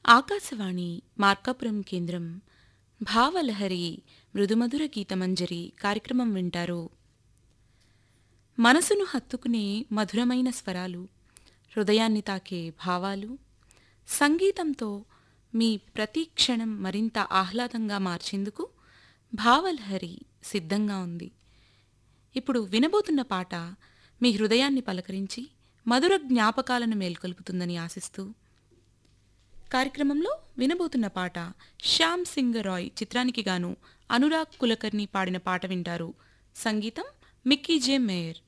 ఆకాశవాణి మార్కాపురం కేంద్రం భావలహరి మృదుమధుర గీతమంజరి కార్యక్రమం వింటారు మనసును హత్తుకునే మధురమైన స్వరాలు హృదయాన్ని తాకే భావాలు సంగీతంతో మీ ప్రతి క్షణం మరింత ఆహ్లాదంగా మార్చేందుకు భావలహరి సిద్ధంగా ఉంది ఇప్పుడు వినబోతున్న పాట మీ హృదయాన్ని పలకరించి మధుర జ్ఞాపకాలను మేల్కొల్పుతుందని ఆశిస్తూ కార్యక్రమంలో వినబోతున్న పాట శ్యామ్ సింగ్ రాయ్ చిత్రానికి గాను అనురాగ్ కులకర్ణి పాడిన పాట వింటారు సంగీతం మిక్కీ జే మేయర్